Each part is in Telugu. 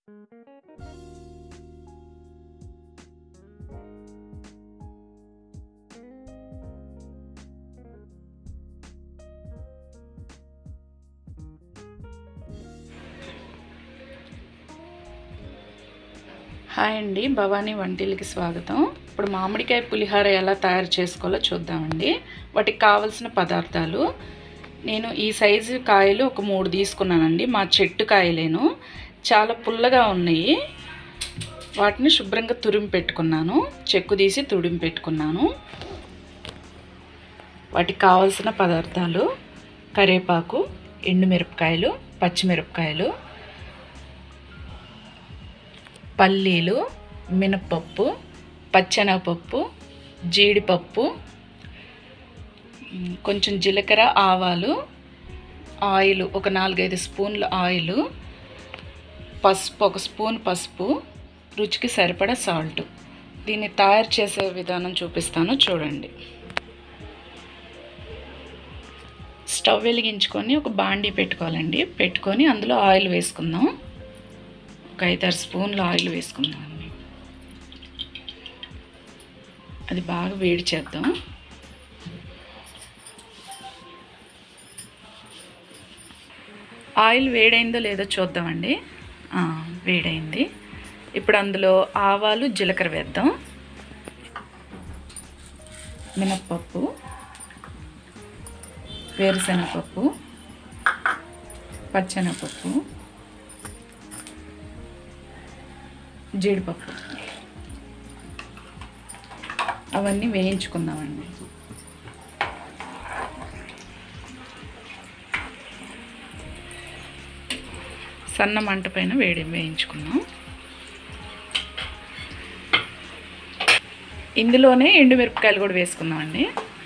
హాయ్ అండి భవానీ వంటిల్కి స్వాగతం ఇప్పుడు మామిడికాయ పులిహోర ఎలా తయారు చేసుకోవాలో చూద్దామండి వాటికి కావలసిన పదార్థాలు నేను ఈ సైజు కాయలు ఒక మూడు తీసుకున్నానండి మా చెట్టు కాయలేను చాలా పుల్లగా ఉన్నాయి వాటిని శుభ్రంగా తురిమి పెట్టుకున్నాను చెక్కు తీసి తురిమి పెట్టుకున్నాను వాటికి కావాల్సిన పదార్థాలు కరివేపాకు ఎండుమిరపకాయలు పచ్చిమిరపకాయలు పల్లీలు మినపప్పు పచ్చెనగపప్పు జీడిపప్పు మ్, కొంచెం జీలకర్ర ఆవాలు ఆయిల్ ఒక నాలుగైదు స్పూన్ల ఆయిల్ పసుపు ఒక స్పూన్ పసుపు రుచికి సరిపడా సాల్ట్ దీన్ని తయారు చేసే విధానం చూపిస్తాను చూడండి స్టవ్ వెలిగించుకొని ఒక బాండీ పెట్టుకోవాలండి పెట్టుకొని అందులో ఆయిల్ వేసుకుందాం ఒక ఐదారు స్పూన్లు ఆయిల్ వేసుకుందామండి అది బాగా వేడి చేద్దాం ఆయిల్ వేడైందో లేదో చూద్దామండి ఆ, వేడైంది ఇప్పుడు అందులో ఆవాలు జీలకర్ర వేద్దాం మినప్పప్పు వేరుశనగపప్పు పచ్చెనగపప్పు జీడిపప్పు అవన్నీ వేయించుకుందామండి సన్న మంట పైన వేడి వేయించుకుందాం ఇందులోనే ఎండుమిరపకాయలు కూడా వేసుకుందామండి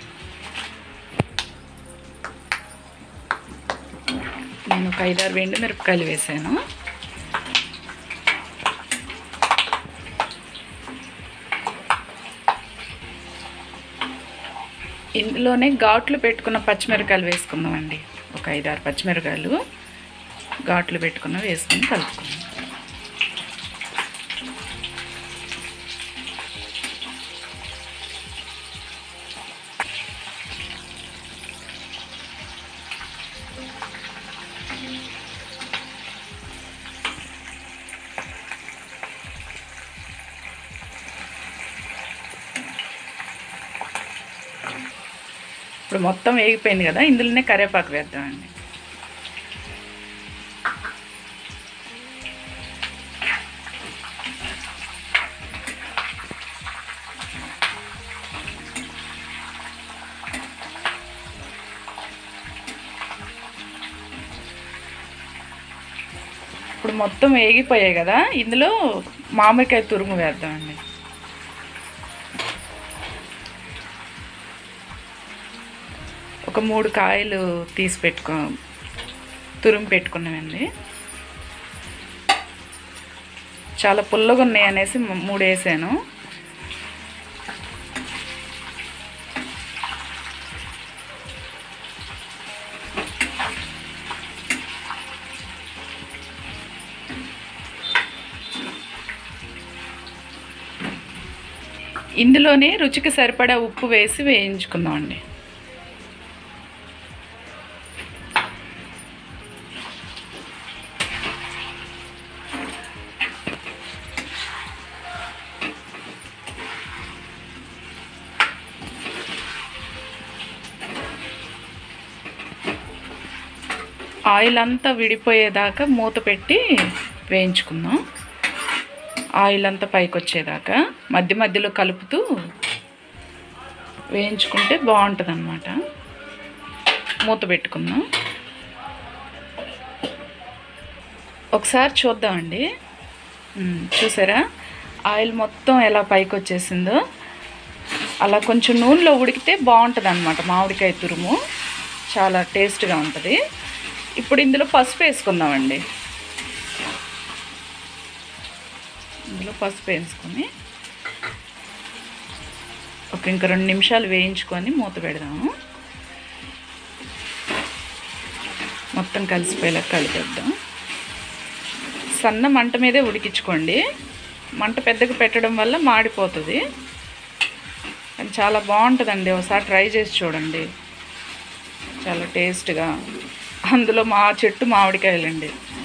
నేను ఒక ఐదారు ఎండుమిరపకాయలు వేసాను ఇందులోనే ఘాట్లు పెట్టుకున్న పచ్చిమిరకాయలు వేసుకుందామండి ఒక ఐదారు పచ్చిమిరకాయలు ఘాట్లు పెట్టుకున్న వేసుకుని కలుపుకుందాం ఇప్పుడు మొత్తం వేగిపోయింది కదా ఇందులోనే కరివేపాకు వేద్దామండి ఇప్పుడు మొత్తం వేగిపోయాయి కదా ఇందులో మామిడికాయ తురుము వేద్దామండి ఒక మూడు కాయలు తీసి పెట్టుకో తురుము పెట్టుకున్నామండి చాలా పుల్లగా ఉన్నాయి అనేసి మ- మూడు వేసాను ఇందులోనే రుచికి సరిపడా ఉప్పు వేసి వేయించుకుందామండి ఆయిల్ అంతా విడిపోయేదాకా మూత పెట్టి వేయించుకుందాం ఆయిల్ అంతా పైకి వచ్చేదాకా మధ్య మధ్యలో కలుపుతూ వేయించుకుంటే బాగుంటుంది అనమాట మూత పెట్టుకుందాం ఒకసారి చూద్దామండి ఉమ్, చూసారా ఆయిల్ మొత్తం ఎలా పైకి వచ్చేసిందో అలా కొంచెం నూనెలో ఉడికితే బాగుంటుంది అనమాట మామిడికాయ తురుము చాలా టేస్ట్గా ఉంటుంది ఇప్పుడు ఇందులో పసుపు వేసుకుందామండి ఇందులో పసుపు వేసుకొని ఒక ఇంక రెండు నిమిషాలు వేయించుకొని మూత పెడదాము మొత్తం కలిసిపోయేలా కలిపేద్దాం సన్న మంట మీదే ఉడికించుకోండి మంట పెద్దగా పెట్టడం వల్ల మాడిపోతుంది అది చాలా బాగుంటుందండి ఒకసారి ట్రై చేసి చూడండి చాలా టేస్ట్గా అందులో మా చెట్టు మామిడికాయలండి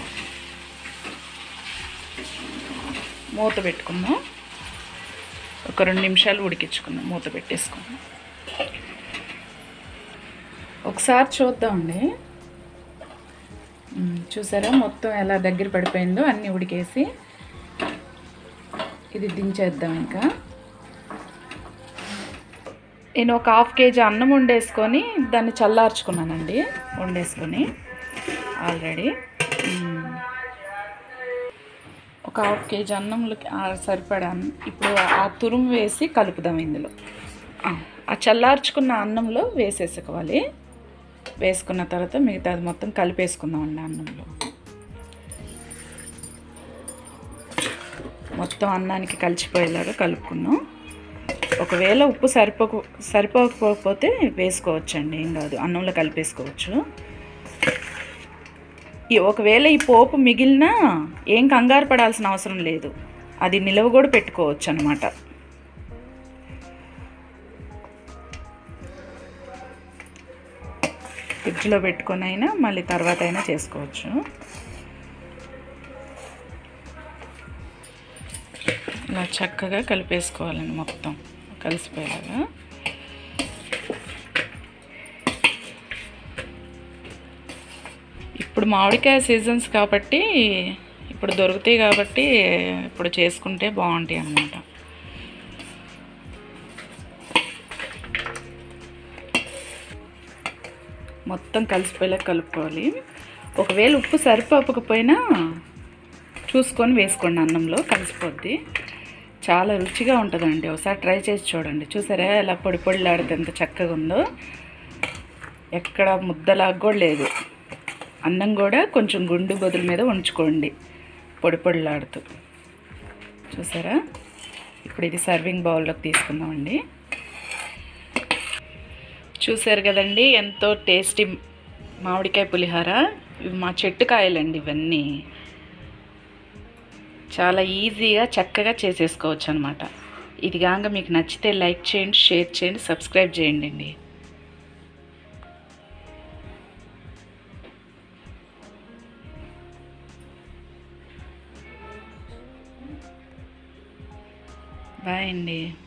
మూత పెట్టుకుందాం ఒక రెండు నిమిషాలు ఉడికించుకుందాం మూత పెట్టేసుకుందాం ఒకసారి చూద్దామండి మ్మ్, చూసారా మొత్తం ఎలా దగ్గర పడిపోయిందో అన్నీ ఉడికేసి ఇది దించేద్దాం ఇంకా నేను ఒక హాఫ్ కేజీ అన్నం వండేసుకొని దాన్ని చల్లార్చుకున్నానండి వండేసుకొని ఆల్రెడీ మ్మ్. ఒక హాఫ్ కేజీ అన్నంలోకి ఆ సరిపడా అన్నం. ఇప్పుడు ఆ తురుము వేసి కలుపుదాం ఇందులో ఆ, ఆ చల్లార్చుకున్న అన్నంలో వేసేసుకోవాలి వేసుకున్న తర్వాత మిగతా అది మొత్తం కలిపేసుకుందాం అండి అన్నంలో మొత్తం అన్నానికి కలిసిపోయేలాగా కలుపుకుందాం ఒకవేళ ఉప్పు సరిపోక సరిపోకపోతే వేసుకోవచ్చండి ఏం కాదు అన్నంలో కలిపేసుకోవచ్చు ఈ ఒకవేళ ఈ పోపు మిగిలినా ఏం కంగారు పడాల్సిన అవసరం లేదు అది నిలవ కూడా పెట్టుకోవచ్చు అనమాట ఫ్రిడ్జ్లో పెట్టుకొని అయినా మళ్ళీ తర్వాత అయినా చేసుకోవచ్చు ఇలా చక్కగా కలిపేసుకోవాలండి మొత్తం కలిసిపోయేలాగా ఇప్పుడు మామిడికాయ సీజన్స్ కాబట్టి ఇప్పుడు దొరుకుతాయి కాబట్టి ఇప్పుడు చేసుకుంటే బాగుంటాయి అన్నమాట మొత్తం కలిసిపోయేలా కలుపుకోవాలి ఒకవేళ ఉప్పు సరిపోకపోయినా చూసుకొని వేసుకోండి అన్నంలో కలిసిపోద్ది చాలా రుచిగా ఉంటుందండి ఒకసారి ట్రై చేసి చూడండి చూసారా ఎలా పొడి పొడిలాడితే ఎంత చక్కగా ఉందో ఎక్కడ ముద్దలాగా కూడా లేదు అన్నం కూడా కొంచెం గుండు బదుల మీద ఉంచుకోండి పొడి పొడిలాడుతూ చూసారా ఇప్పుడు ఇది సర్వింగ్ బౌల్లోకి తీసుకుందామండి చూసారు కదండి ఎంతో టేస్టీ మామిడికాయ పులిహార ఇవి మా చెట్టు కాయలండి ఇవన్నీ చాలా ఈజీగా చక్కగా చేసేసుకోవచ్చు అనమాట ఇది కాక మీకు నచ్చితే లైక్ చేయండి షేర్ చేయండి సబ్స్క్రైబ్ చేయండి అండి బాయ్ అండి